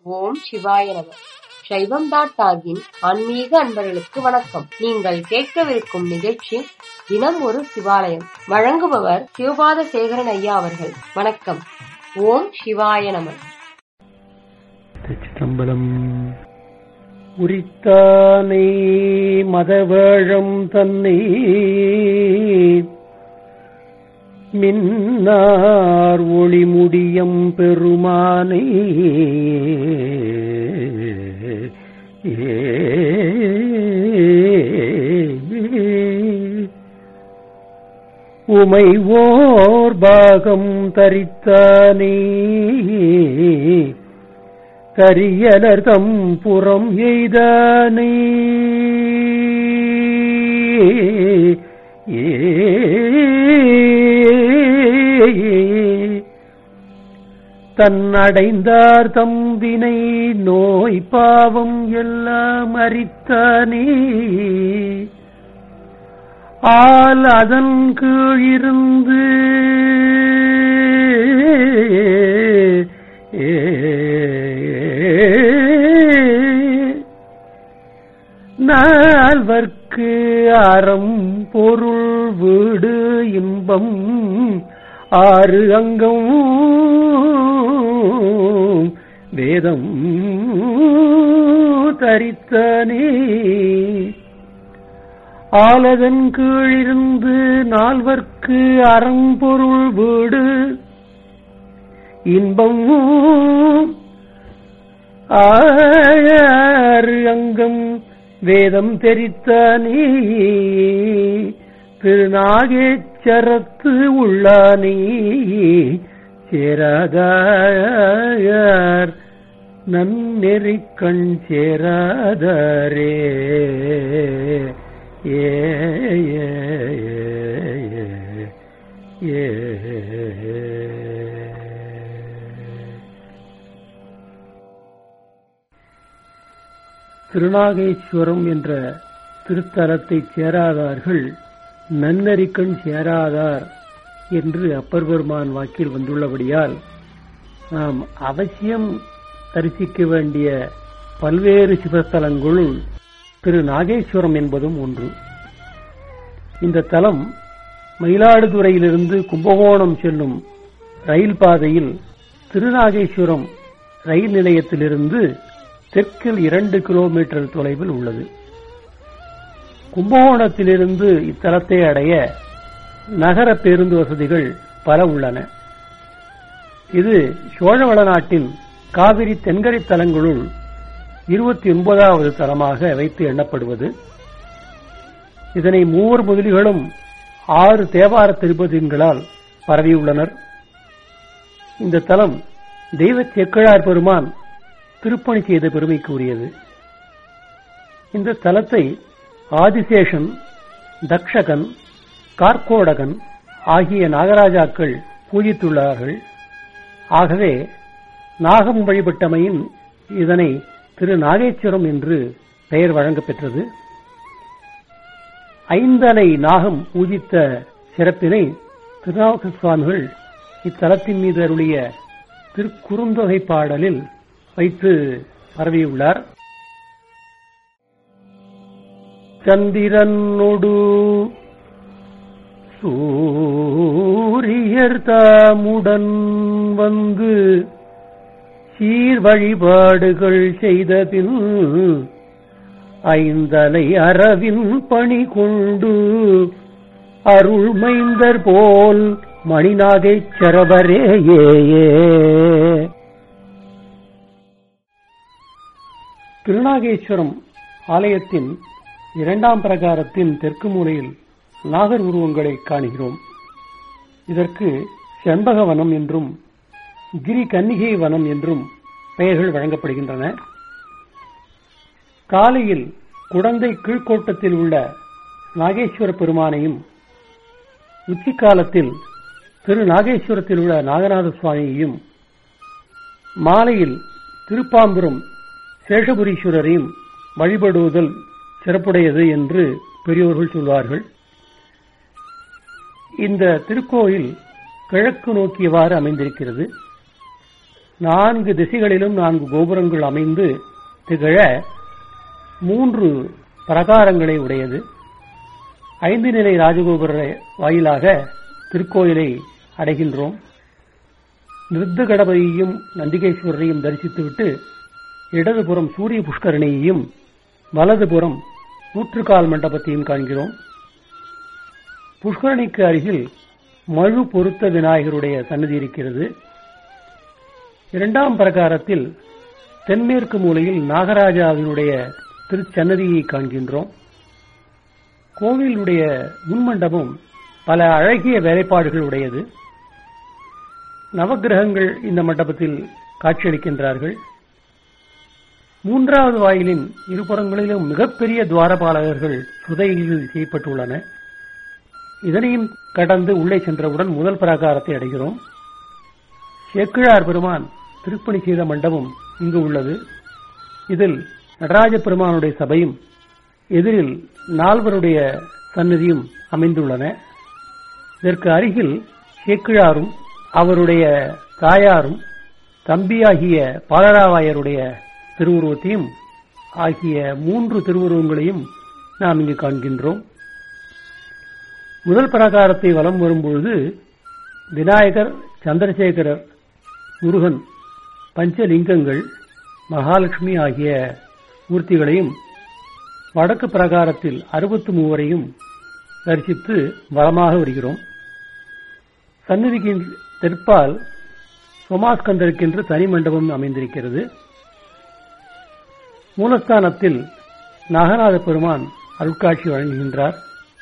ஓம் சிவாய நம சைவம் டாட் டாகின் ஆன்மீக அன்பர்களுக்கு வணக்கம் நீங்கள் கேட்கவிருக்கும் நிகழ்ச்சி தினம் ஒரு சிவாலயம் வழங்குபவர் சிவபாத சேகரன் ஐயா அவர்கள் வணக்கம் ஓம் சிவாய நம திருச்சிற்றம்பலம் உரித்தானை மதவேழம் தன்னை மின்னார் ஒளிமுடியம் பெருமானை உமை ஓர் பாகம் தரித்தானே கரியலர் தம் புறம் எய்தானே தன் அடைந்தார் தம்பினை நோய் பாவம் எல்லாம் அறித்தானே ஆல் அதன் கீழிருந்து நால்வர்க்கு அறம் பொருள் வீடு இன்பம் ஆறு அங்கம் வேதம் தரித்தனே ஆலதன் கீழிருந்து நால்வர்க்கு அறம்பொருள் வீடு இன்பம் ஆறு அங்கம் வேதம் தெரித்தானே திருநாகேச்சரத்து உள்ளானே சேராதார் நன்னெறி கண் சேராதாரே ஏ ஏ ஏ திருநாகேஸ்வரம் என்ற திருத்தலத்தைச் சேராதார்கள் நன்னறிக்கண் சேராதார் என்று அப்பர் பெருமான் வாக்கில் வந்துள்ளபடியால் நாம் அவசியம் தரிசிக்க வேண்டிய பல்வேறு சிவத்தலங்களுள் திரு நாகேஸ்வரம் என்பதும் ஒன்று இந்த தலம் மயிலாடுதுறையிலிருந்து கும்பகோணம் செல்லும் ரயில் பாதையில் திருநாகேஸ்வரம் ரயில் நிலையத்திலிருந்து தெற்கில் இரண்டு கிலோமீட்டர் தொலைவில் உள்ளது கும்பகோணத்திலிருந்து இத்தலத்தை அடைய நகர பேருந்து வசதிகள் பல உள்ளன இது சோழவள நாட்டின் காவிரி தென்கரை தலங்களுள் இருபத்தி ஒன்பதாவது தலமாக வைத்து எண்ணப்படுவது இதனை மூவர் முதலிகளும் ஆறு தேவார திருப்பதிகளால் பரவியுள்ளனர் இந்த தலம் தெய்வ செக்கிழார் பெருமான் திருப்பணி செய்த பெருமைக்கு உரியது இந்த தலத்தை ஆதிசேஷன் தக்ஷகன் கார்கோடகன் ஆகிய நாகராஜாக்கள் பூஜித்துள்ளார்கள் ஆகவே நாகம் வழிபட்டமையின் இதனை திரு நாகேஸ்வரம் என்று பெயர் வழங்கப்பெற்றது ஐந்தலை நாகம் பூஜித்த சிறப்பினை திருநாவுக்க சுவாமிகள் இத்தலத்தின் மீது அருளிய திருக்குறுந்தொகை பாடலில் வைத்து பரவியுள்ளார் சந்திரனொடு சூரியர் தாமுடன் வந்து சீர் வழிபாடுகள் செய்தபின் ஐந்தலை அறவின் பணி கொண்டு அருள்மைந்தர் போல் மணிநாகைச் சரவரே ஏ திருநாகேஸ்வரம் ஆலயத்தின் இரண்டாம் பிரகாரத்தின் தெற்கு மூலையில் நாகர் உருவங்களை காணுகிறோம் இதற்கு செண்பக வனம் என்றும் கிரி கன்னிகை வனம் என்றும் பெயர்கள் வழங்கப்படுகின்றன காலையில் குடந்தை கீழ்கோட்டத்தில் உள்ள நாகேஸ்வர பெருமானையும் உச்சிக்காலத்தில் திரு நாகேஸ்வரத்தில் உள்ள நாகநாத சுவாமியையும் மாலையில் திருப்பாம்புரம் சேஷபுரீஸ்வரரையும் வழிபடுவதில் சிறப்புடையது என்று பெரியோர்கள் சொல்வார்கள் இந்த திருக்கோயில் கிழக்கு நோக்கியவாறு அமைந்திருக்கிறது நான்கு திசைகளிலும் நான்கு கோபுரங்கள் அமைந்து திகழ மூன்று பிரகாரங்களை உடையது ஐந்து நிலை ராஜகோபுர வாயிலாக திருக்கோயிலை அடைகின்றோம் நிருத்த கடபதியையும் நந்திகேஸ்வரரையும் தரிசித்துவிட்டு இடதுபுறம் சூரிய புஷ்கரணியையும் வலதுபுறம் நூற்றுக்கால் மண்டபத்தையும் காண்கிறோம் புஷ்கரணிக்கு அருகில் மழு பொருத்த விநாயகருடைய சன்னதி இருக்கிறது இரண்டாம் பிரகாரத்தில் தென்மேற்கு மூலையில் நாகராஜாவினுடைய திருச்சன்னதியை காண்கின்றோம் கோவிலுடைய முன்மண்டபம் பல அழகிய வேலைப்பாடுகள் உடையது நவக்கிரகங்கள் இந்த மண்டபத்தில் காட்சியளிக்கின்றார்கள் மூன்றாவது வாயிலின் இருபுறங்களிலும் மிகப்பெரிய துவாரபாலகர்கள் சுதையில் செய்யப்பட்டுள்ளன இதனையும் கடந்து உள்ளே சென்றவுடன் முதல் பிரகாரத்தை அடைகிறோம் சேக்கிழார் பெருமான் திருப்பணி செய்த மண்டபம் இங்கு உள்ளது இதில் நடராஜ பெருமானுடைய சபையும் எதிரில் நால்வருடைய சன்னதியும் அமைந்துள்ளன இதற்கு அருகில் சேக்கிழாரும் அவருடைய தாயாரும் தம்பியாகிய பாலராவாயருடைய திருவுருவத்தையும் ஆகிய மூன்று திருவுருவங்களையும் நாம் இங்கு காண்கின்றோம் முதல் பிரகாரத்தை வலம் வரும்பொழுது விநாயகர் சந்திரசேகரர் முருகன் பஞ்சலிங்கங்கள் மகாலட்சுமி ஆகிய மூர்த்திகளையும் வடக்கு பிரகாரத்தில் அறுபத்து மூவரையும் தரிசித்து வளமாக வருகிறோம் சந்நிதிக்கு தெற்பால் சோமாஸ்கந்தருக்கென்று தனி மண்டபம் அமைந்திருக்கிறது மூலஸ்தானத்தில் நாகநாத பெருமான் அருட்காட்சி வழங்குகின்றார்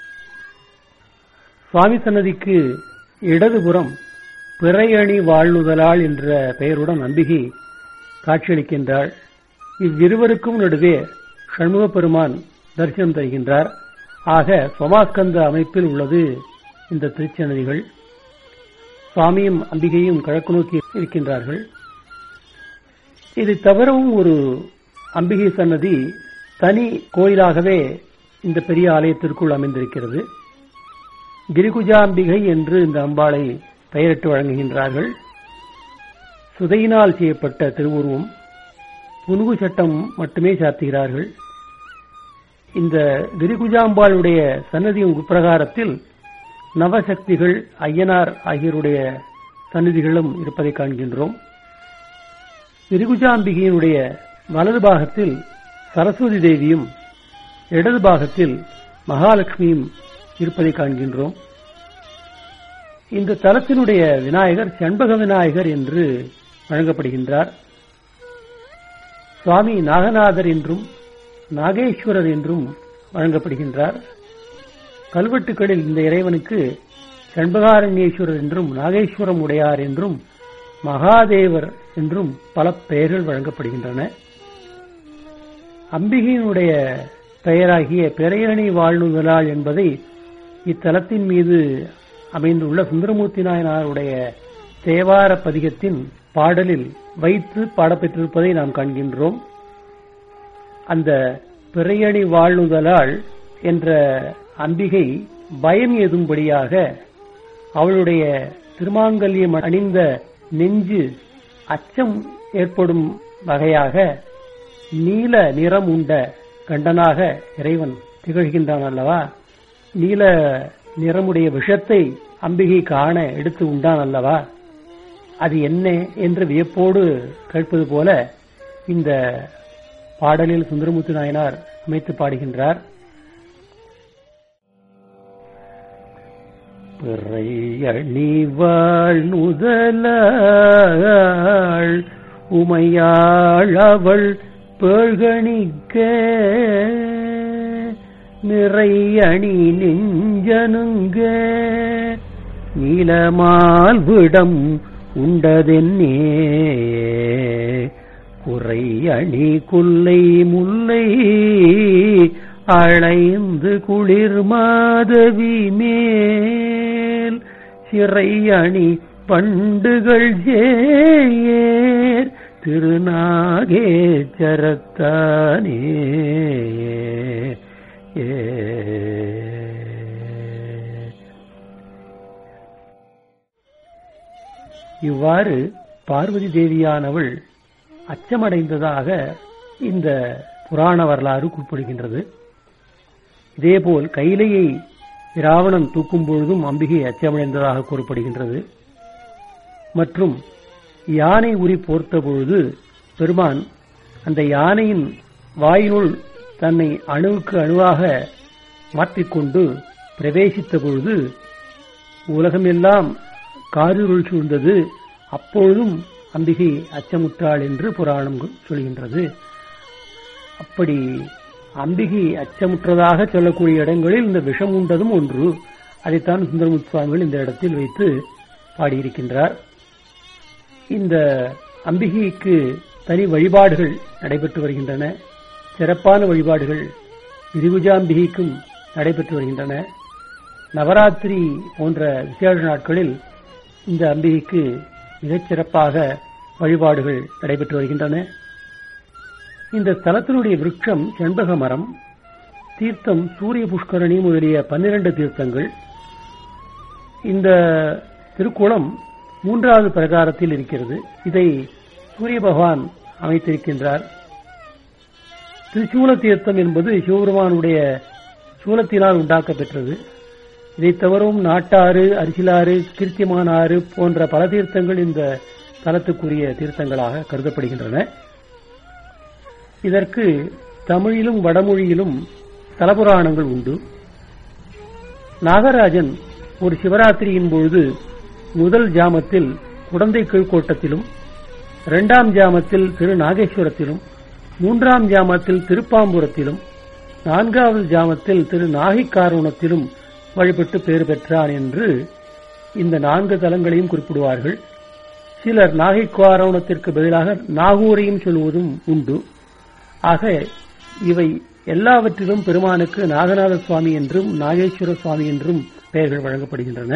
சுவாமி சன்னதிக்கு இடதுபுறம் பிறையணி வாழ்நுதலாள் என்ற பெயருடன் அம்பிகை காட்சியளிக்கின்றாள் இவ்விருவருக்கும் நடுவே சண்முக பெருமான் தரிசனம் தருகின்றார் ஆக சோமாஸ்கந்த அமைப்பில் உள்ளது இந்த திருச்சன்னதிகள் சுவாமியும் அம்பிகையும் கிழக்கு நோக்கி இருக்கின்றார்கள் இதை தவிரவும் ஒரு அம்பிகை சன்னதி தனி கோயிலாகவே இந்த பெரிய ஆலயத்திற்குள் அமைந்திருக்கிறது கிரிகுஜாம்பிகை என்று இந்த அம்பாளை பெயரிட்டு வழங்குகின்றார்கள் சுதையினால் செய்யப்பட்ட திருவுருவம் புனுகு சட்டம் மட்டுமே சாத்துகிறார்கள் இந்த கிரிகுஜாம்பாளுடைய சன்னதியின் உட்பிரகாரத்தில் நவசக்திகள் ஐயனார் ஆகியோருடைய சன்னதிகளும் இருப்பதை காண்கின்றோம் கிரிகுஜாம்பிகையினுடைய வலது பாகத்தில் சரஸ்வதி தேவியும் இடது பாகத்தில் மகாலட்சுமியும் இருப்பதை காண்கின்றோம் இந்த தலத்தினுடைய விநாயகர் செண்பக விநாயகர் என்று வழங்கப்படுகின்றார் சுவாமி நாகநாதர் என்றும் நாகேஸ்வரர் என்றும் வழங்கப்படுகின்றார் கல்வெட்டுகளில் இந்த இறைவனுக்கு செண்பகாரண்யேஸ்வரர் என்றும் நாகேஸ்வரம் உடையார் என்றும் மகாதேவர் என்றும் பல பெயர்கள் வழங்கப்படுகின்றன அம்பிகையினுடைய பெயராகிய பிறையணி வாழ்நுதலாள் என்பதை இத்தலத்தின் மீது அமைந்துள்ள சுந்தரமூர்த்தி நாயனாருடைய தேவார பதிகத்தின் பாடலில் வைத்து பாடப்பெற்றிருப்பதை நாம் காண்கின்றோம் அந்த பிறையணி வாழ்நுதலாள் என்ற அம்பிகை பயம் ஏதும்படியாக அவளுடைய திருமாங்கல்யம் அணிந்த நெஞ்சு அச்சம் ஏற்படும் வகையாக நீல நிறம் உண்ட கண்டனாக இறைவன் திகழ்கின்றான் அல்லவா நீல நிறமுடைய விஷத்தை அம்பிகை காண எடுத்து உண்டான் அல்லவா அது என்ன என்று வியப்போடு கேட்பது போல இந்த பாடலில் சுந்தரமூர்த்தி நாயனார் அமைத்து பாடுகின்றார் பிறை அணிவாள் நுதலாள் உமையாள் அவள் பேழ்கணிக்க நிறை அணி நெஞ்சனுங்க நீலமால் விடம் உண்டதென்னே குறை அணி குல்லை முல்லை அழைந்து குளிர் மாதவி மேல் சிறை அணி பண்டுகள் சேர் திருநாகேச்சரத்தானே ஏ இவ்வாறு பார்வதி தேவியானவள் அச்சமடைந்ததாக இந்த புராண வரலாறு குறிப்பிடுகின்றது இதேபோல் கைலையை ராவணன் தூக்கும் பொழுதும் அம்பிகை அச்சமடைந்ததாக கூறப்படுகின்றது மற்றும் யானை உரி போர்த்த பொழுது பெருமான் அந்த யானையின் வாயினுள் தன்னை அணுவுக்கு அணுவாக மாற்றிக்கொண்டு பிரவேசித்த பொழுது உலகமெல்லாம் காரிருள் சூழ்ந்தது அப்பொழுதும் அம்பிகை அச்சமுற்றாள் என்று புராணம் சொல்கின்றது அப்படி அம்பிகை அச்சமுற்றதாக சொல்லக்கூடிய இடங்களில் இந்த விஷம் உண்டதும் ஒன்று அதைத்தான் சுந்தரமுத் சுவாமிகள் இந்த இடத்தில் வைத்து பாடியிருக்கின்றார் இந்த அம்பிகைக்கு தனி வழிபாடுகள் நடைபெற்று வருகின்றன சிறப்பான வழிபாடுகள் விரிகுஜாம்பிகைக்கும் நடைபெற்று வருகின்றன நவராத்திரி போன்ற விசேஷ நாட்களில் இந்த அம்பிகைக்கு மிகச் சிறப்பாக வழிபாடுகள் நடைபெற்று வருகின்றன இந்த ஸ்தலத்தினுடைய விருட்சம் செண்பக மரம் தீர்த்தம் சூரிய புஷ்கரணி முதலிய பன்னிரண்டு தீர்த்தங்கள் இந்த திருக்குளம் மூன்றாவது பிரகாரத்தில் இருக்கிறது இதை சூரிய பகவான் அமைத்திருக்கின்றார் திருச்சூல தீர்த்தம் என்பது சிவபெருமானுடைய சூலத்தினால் உண்டாக்கப்பெற்றது இதை தவிரவும் நாட்டாறு அரிசிலாறு கீர்த்திமான் ஆறு போன்ற பல தீர்த்தங்கள் இந்த தலத்துக்குரிய தீர்த்தங்களாக கருதப்படுகின்றன இதற்கு தமிழிலும் வடமொழியிலும் தலபுராணங்கள் உண்டு நாகராஜன் ஒரு சிவராத்திரியின் பொழுது முதல் ஜாமத்தில் குடந்தை கீழ்கோட்டத்திலும் இரண்டாம் ஜாமத்தில் திரு நாகேஸ்வரத்திலும் மூன்றாம் ஜாமத்தில் திருப்பாம்புரத்திலும் நான்காவது ஜாமத்தில் திரு நாகைக்காரணத்திலும் வழிபட்டு பேறு பெற்றான் என்று இந்த நான்கு தலங்களையும் குறிப்பிடுவார்கள் சிலர் நாகைக்காரணத்திற்கு பதிலாக நாகூரையும் சொல்வதும் உண்டு ஆக இவை எல்லாவற்றிலும் பெருமானுக்கு நாகநாத சுவாமி என்றும் நாகேஸ்வர சுவாமி என்றும் பெயர்கள் வழங்கப்படுகின்றன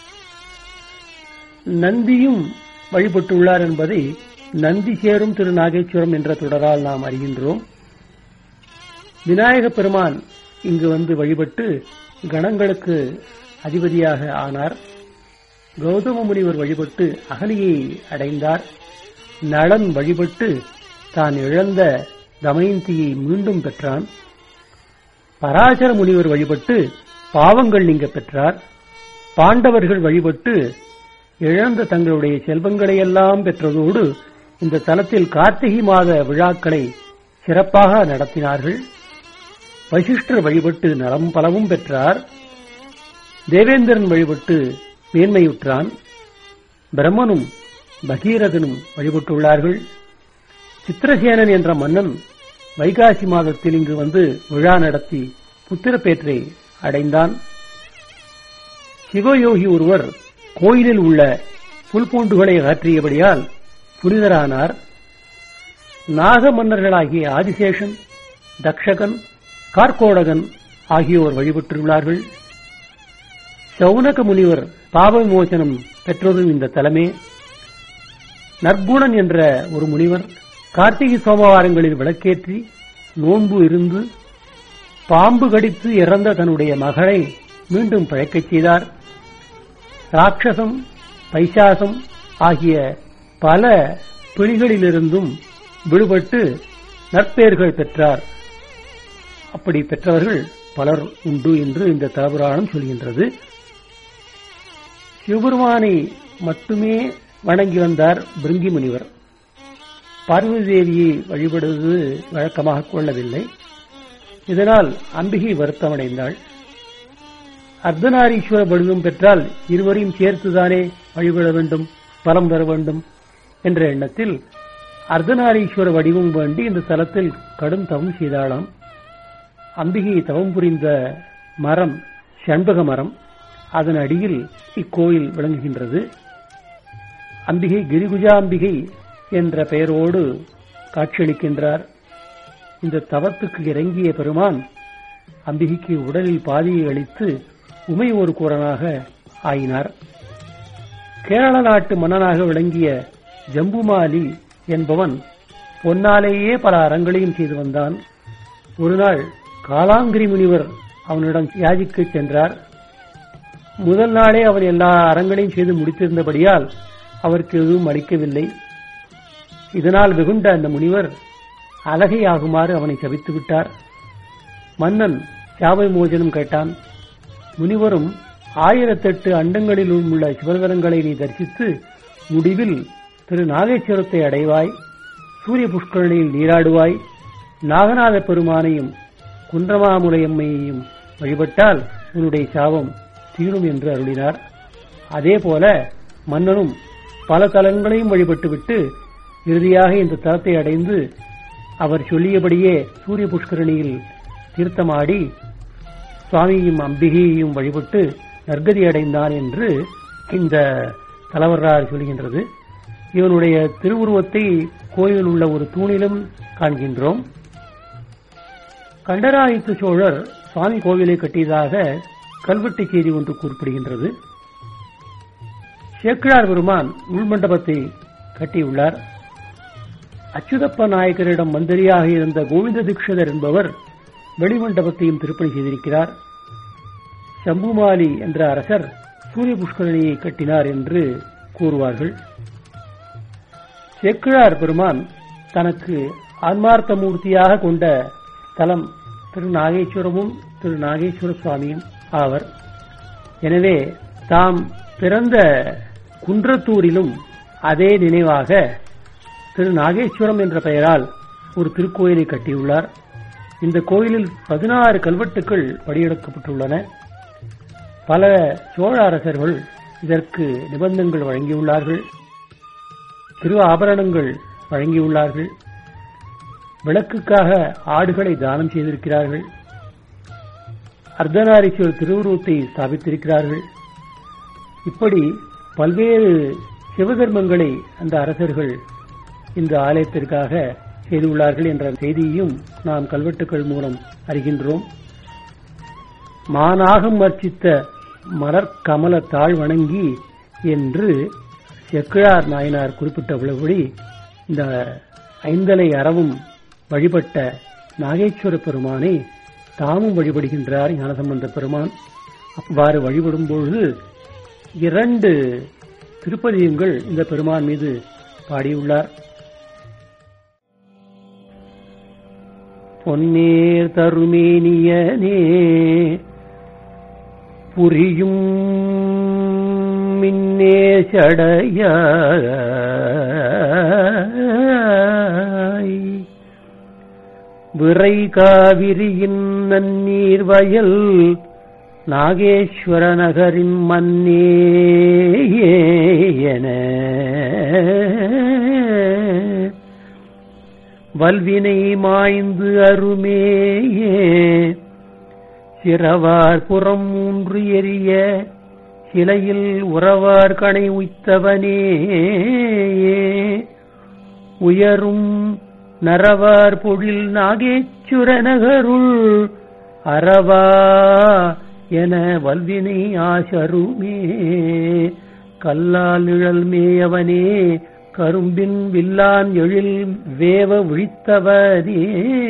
நந்தியும் வழிபட்டுள்ளார் என்பதை நந்தி சேரும் திரு நாகேஸ்வரம் என்ற தொடரால் நாம் அறிகின்றோம் விநாயக பெருமான் இங்கு வந்து வழிபட்டு கணங்களுக்கு அதிபதியாக ஆனார் கௌதம முனிவர் வழிபட்டு அகலியை அடைந்தார் நளன் வழிபட்டு தான் இழந்த தமயந்தியை மீண்டும் பெற்றான் பராசர முனிவர் வழிபட்டு பாவங்கள் நீங்க பெற்றார் பாண்டவர்கள் வழிபட்டு இழந்த தங்களுடைய செல்வங்களையெல்லாம் பெற்றதோடு இந்த தலத்தில் கார்த்திகை மாத விழாக்களை சிறப்பாக நடத்தினார்கள் வசிஷ்டர் வழிபட்டு நலம் பலவும் பெற்றார் தேவேந்திரன் வழிபட்டு மேன்மையுற்றான் பிரம்மனும் பகீரதனும் வழிபட்டுள்ளார்கள் சித்திரசேனன் என்ற மன்னன் வைகாசி மாதத்தில் இங்கு வந்து விழா நடத்தி புத்திரப்பேற்றை அடைந்தான் சிவயோகி ஒருவர் கோயிலில் உள்ள புல்பூண்டுகளை அகற்றியபடியால் புனிதரானார் நாக மன்னர்களாகிய ஆதிசேஷன் தக்ஷகன் கார்கோடகன் ஆகியோர் வழிபட்டுள்ளார்கள் சௌனக முனிவர் பாப விமோசனம் பெற்றதும் இந்த தலமே நற்குணன் என்ற ஒரு முனிவர் கார்த்திகை சோமவாரங்களில் விளக்கேற்றி நோன்பு இருந்து பாம்பு கடித்து இறந்த தன்னுடைய மகளை மீண்டும் பிழைக்கச் செய்தார் ராட்சசம் பைசாசம் ஆகிய பல பிணிகளிலிருந்தும் விடுபட்டு நற்பெயர்கள் பெற்றார் அப்படி பெற்றவர்கள் பலர் உண்டு என்று இந்த தலபுராணம் சொல்கின்றது சிவபெருமானை மட்டுமே வணங்கி வந்தார் பிருங்கி முனிவர் பார்வதி தேவியை வழிபடுவது வழக்கமாக கொள்ளவில்லை இதனால் அம்பிகை வருத்தமடைந்தாள் அர்த்தநாரீஸ்வர வடிவம் பெற்றால் இருவரையும் சேர்த்துதானே வழிபட வேண்டும் பலம் பெற வேண்டும் என்ற எண்ணத்தில் அர்த்தநாரீஸ்வர வடிவம் வேண்டி இந்த தலத்தில் கடும் தவம் செய்தாளாம் அம்பிகை தவம் புரிந்த மரம் செண்பக மரம் அதன் அடியில் இக்கோயில் விளங்குகின்றது அம்பிகை கிரிகுஜாம்பிகை என்ற பெயரோடு காட்சியளிக்கின்றார் இந்த தவத்துக்கு இறங்கிய பெருமான் அம்பிகைக்கு உடலில் பாதியை அளித்து உமை ஒரு கூறனாக ஆயினார் கேரள நாட்டு மன்னனாக விளங்கிய ஜம்புமாலி என்பவன் பொன்னாலேயே பல அறங்களையும் செய்து வந்தான் ஒரு நாள் காலாங்கிரி முனிவர் அவனிடம் யாஜிக்க சென்றார் முதல் நாளே அவன் எல்லா அறங்களையும் செய்து முடித்திருந்தபடியால் அவருக்கு எதுவும் அளிக்கவில்லை இதனால் வெகுண்ட அந்த முனிவர் அழகையாகுமாறு அவனை சபித்து விட்டார் மன்னன் சாபை மோசனம் கேட்டான் முனிவரும் ஆயிரத்தெட்டு அண்டங்களில் உள்ள சிவதரங்களை நீ தரிசித்து முடிவில் திரு நாகேஸ்வரத்தை அடைவாய் சூரிய புஷ்கரணியில் நீராடுவாய் நாகநாத பெருமானையும் குன்றமாமுலையம்மையையும் வழிபட்டால் உன்னுடைய சாபம் தீரும் என்று அருளினார் அதேபோல மன்னனும் பல தலங்களையும் வழிபட்டுவிட்டு இறுதியாக இந்த தலத்தை அடைந்து அவர் சொல்லியபடியே சூரிய புஷ்கரணியில் தீர்த்தமாடி சுவாமியையும் அம்பிகையையும் வழிபட்டு நற்கதி அடைந்தான் என்று இந்த தலவரலாறு சொல்கின்றது இவனுடைய திருவுருவத்தை கோயிலில் உள்ள ஒரு தூணிலும் காண்கின்றோம் கண்டராதித்த சோழர் சுவாமி கோவிலை கட்டியதாக கல்வெட்டு செய்தி ஒன்று குறிப்பிடுகின்றது சேக்கிழார் பெருமான் உள்மண்டபத்தை கட்டியுள்ளார் அச்சுதப்ப நாயக்கரிடம் மந்திரியாக இருந்த கோவிந்த தீட்சிதர் என்பவர் வெளிமண்டபத்தையும் திருப்பணி செய்திருக்கிறார் சம்புமாலி என்ற அரசர் சூரிய புஷ்கரணியை கட்டினார் என்று கூறுவார்கள் சேக்கிழார் பெருமான் தனக்கு ஆன்மார்த்த மூர்த்தியாக கொண்ட தலம் திரு நாகேஸ்வரமும் திரு நாகேஸ்வர சுவாமியும் ஆவர் எனவே தாம் பிறந்த குன்றத்தூரிலும் அதே நினைவாக திரு நாகேஸ்வரம் என்ற பெயரால் ஒரு திருக்கோயிலை கட்டியுள்ளார் இந்த கோயிலில் பதினாறு கல்வெட்டுக்கள் படியெடுக்கப்பட்டுள்ளன பல சோழ அரசர்கள் இதற்கு நிபந்தங்கள் வழங்கியுள்ளார்கள் திரு ஆபரணங்கள் வழங்கியுள்ளார்கள் விளக்குக்காக ஆடுகளை தானம் செய்திருக்கிறார்கள் அர்த்தநாரீஸ்வரர் திருவுருவத்தை ஸ்தாபித்திருக்கிறார்கள் இப்படி பல்வேறு சிவதர்மங்களை அந்த அரசர்கள் இந்த ஆலயத்திற்காக செய்துள்ளார்கள் என்ற செய்தியையும் நாம் கல்வெட்டுக்கள் மூலம் அறிகின்றோம் மானாகம் அர்ச்சித்த மலர் கமல தாழ் வணங்கி என்று செக்கிழார் நாயனார் குறிப்பிட்டபடி இந்த ஐந்தலை அறவும் வழிபட்ட நாகேஸ்வர பெருமானை தாமும் வழிபடுகின்றார் ஞானசம்பந்த பெருமான் அவ்வாறு வழிபடும் பொழுது இரண்டு திருப்பதியங்கள் இந்த பெருமான் மீது பாடியுள்ளார் பொன்னேர் தருமேனியனே புரியும் மின்னே சடையாய் விரை காவிரியின் நன்னீர் வயல் நாகேஸ்வர நகரின் மன்னே என வல்வினை மாய்ந்து அருமேயே சிறவார் புறம் மூன்று எரிய சிலையில் உறவார் கணை உய்த்தவனே உயரும் நரவார் பொழில் நாகேச்சுர நகருள் அறவா என வல்வினை ஆசருமே கல்லால் நிழல் மேயவனே கரும்பின் வில்லான் எழில் வேவ விழித்தவரே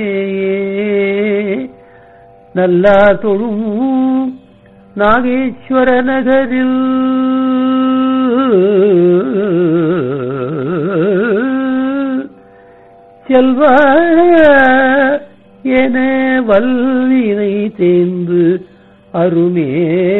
நல்லார் தொழும் நாகேஸ்வர நகரில் செல்வ என வல்வினை தேர்ந்து அருமே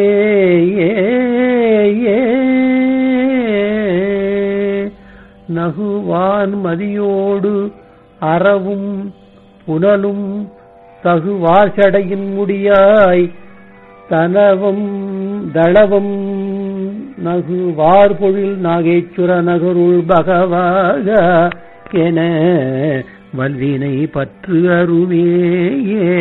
நகுவான் மதியோடு அறவும் புனலும் தகுவார்சடையின் முடியாய் தனவம் தளவம் நகுவார் பொழில் நாகேச்சுர நகருள் பகவாக என வல்வினை பற்று அருவேயே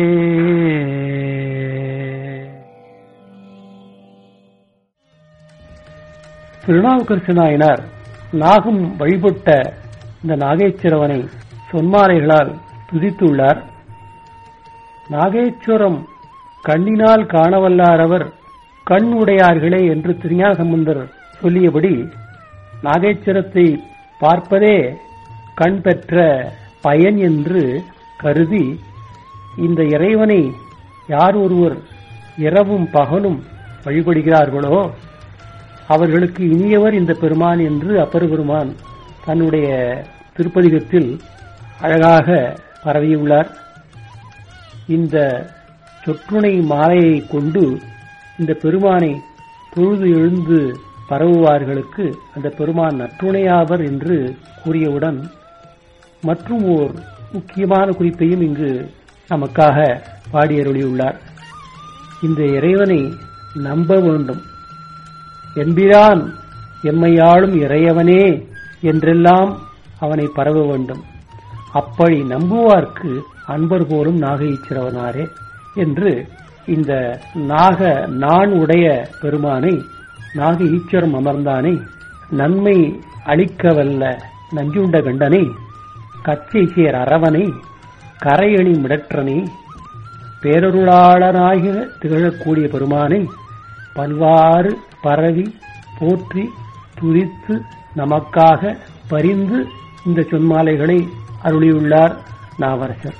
திருநாவுக்கரசு நாயனார் நாகம் வழிபட்ட இந்த நாகேஸ்வரவனை சொன்மாலைகளால் துதித்துள்ளார் நாகேஸ்வரம் கண்ணினால் காணவல்லாரவர் கண் உடையார்களே என்று திருஞான சம்பந்தர் சொல்லியபடி நாகேஸ்வரத்தை பார்ப்பதே கண் பெற்ற பயன் என்று கருதி இந்த இறைவனை யார் ஒருவர் இரவும் பகலும் வழிபடுகிறார்களோ அவர்களுக்கு இனியவர் இந்த பெருமான் என்று அப்பர் பெருமான் தன்னுடைய திருப்பதிகத்தில் அழகாக பரவியுள்ளார் இந்த சொற்றுணை மாலையை கொண்டு இந்த பெருமானை தொழுது எழுந்து பரவுவார்களுக்கு அந்த பெருமான் நற்றுணையாவர் என்று கூறியவுடன் மற்றும் ஓர் முக்கியமான குறிப்பையும் இங்கு நமக்காக பாடியருளியுள்ளார் இந்த இறைவனை நம்ப வேண்டும் எம்பிரான் எம்மையாளும் இறையவனே என்றெல்லாம் அவனை பரவ வேண்டும் அப்படி நம்புவார்க்கு அன்பர் போலும் நாகைச்சிரவனாரே என்று இந்த நாக நான் உடைய பெருமானை நாக ஈச்சரம் அமர்ந்தானை நன்மை அளிக்கவல்ல நஞ்சுண்ட கண்டனை கச்சை சேர் அரவனை கரையணி மிடற்றனை பேரருளாளனாக திகழக்கூடிய பெருமானை பல்வாறு பரவி போற்றி துதித்து நமக்காக பரிந்து இந்த சொன்மாலைகளை அருளியுள்ளார் நாவரசர்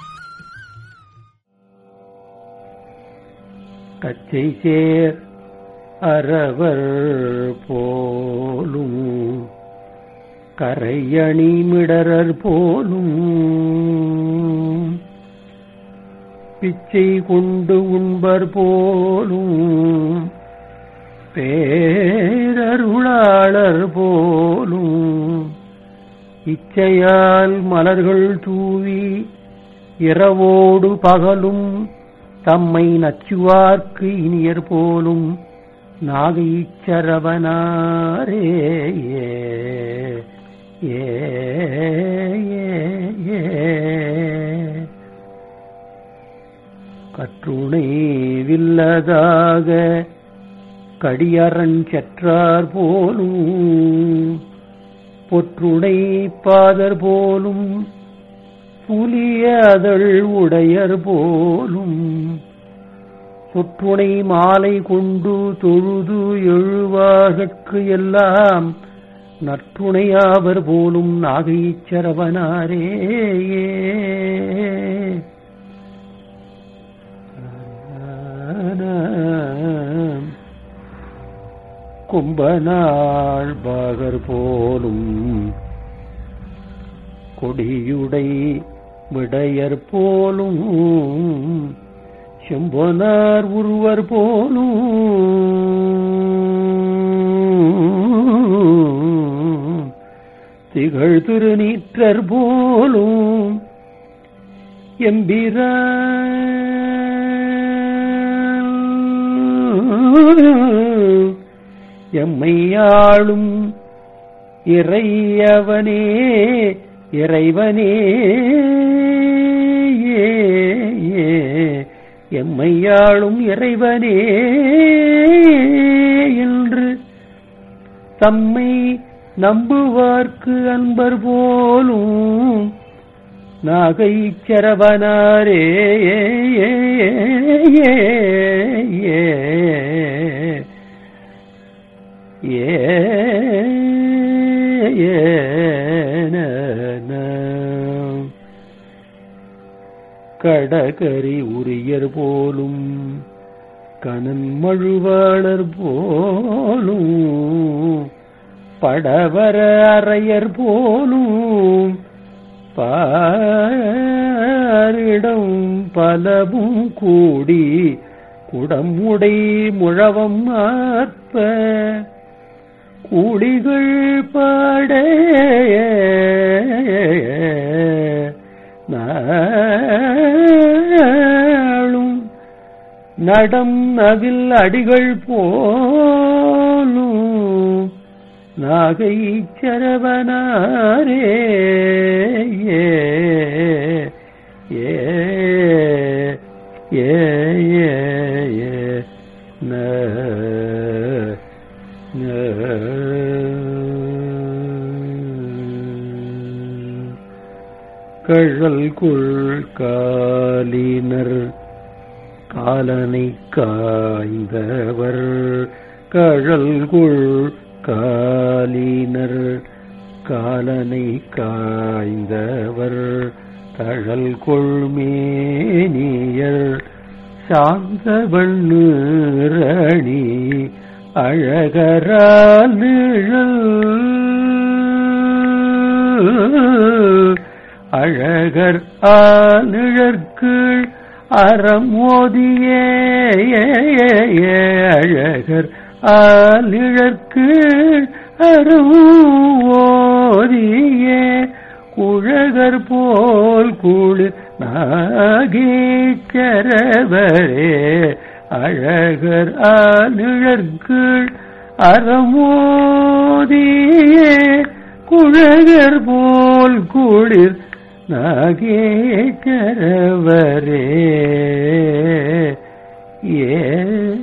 கச்சை சேர் அரவர் போலும் கரையணி மிடரர் போலும் பிச்சை கொண்டு உண்பர் போலும் பேரருளாளர் போலும் இச்சையால் மலர்கள் தூவி இரவோடு பகலும் தம்மை நச்சுவார்க்கு இனியர் போலும் நாகைச்சரவனாரே ஏ ஏ ஏ கற்றுணை வில்லதாக கடியரண் செற்றார் போலும் பொற்றுடை பாதர் போலும் புலியதழ் உடையர் போலும் சொற்றுணை மாலை கொண்டு தொழுது எழுவார்கட்கு எல்லாம் நற்றுணையாவர் போலும் நாகைச்சரவனாரே கும்பநாள் பாகர் போலும் கொடியுடை விடையர் போலும் செம்பனார் உருவர் போலும் திகழ் திருநீற்றர் போலும் எம்பிரான் எம்மையாளும் இறையவனே இறைவனே எம்மையாளும் இறைவனே என்று தம்மை நம்புவார்க்கு அன்பர் போலும் நாகை சரவனாரே கடகரி உரியர் போலும் கணன் மழுவாளர் போலும் படவர அறையர் போலும் பாரிடம் பலவும் கூடி குடமுடை முழவம் ஆற்ப கூலிகள் பாட நாளும் நடம் நவில் அடிகள் போலும் நாகை சரவனாரே ஏ ஏ ஏ ஏ ஏ ந கழல் குள் காலினர் காலனை காய்ந்தவர் கழல் குள் காலினர் காலனை காய்ந்தவர் தழல் கொள்மேனியர் சாந்த வண்ணி அழகரால் நிழல் அழகர் ஆநிழற்கீழ் அறமோதியே அழகர் ஆநிழற்கீழ் அறமோதியே குழகர் போல் குளிர் நாகீச்சரவரே அழகர் ஆநிழற்கீழ் அறமோதியே குழகர் போல் குளிர் நாகேச்சரவரே ஏ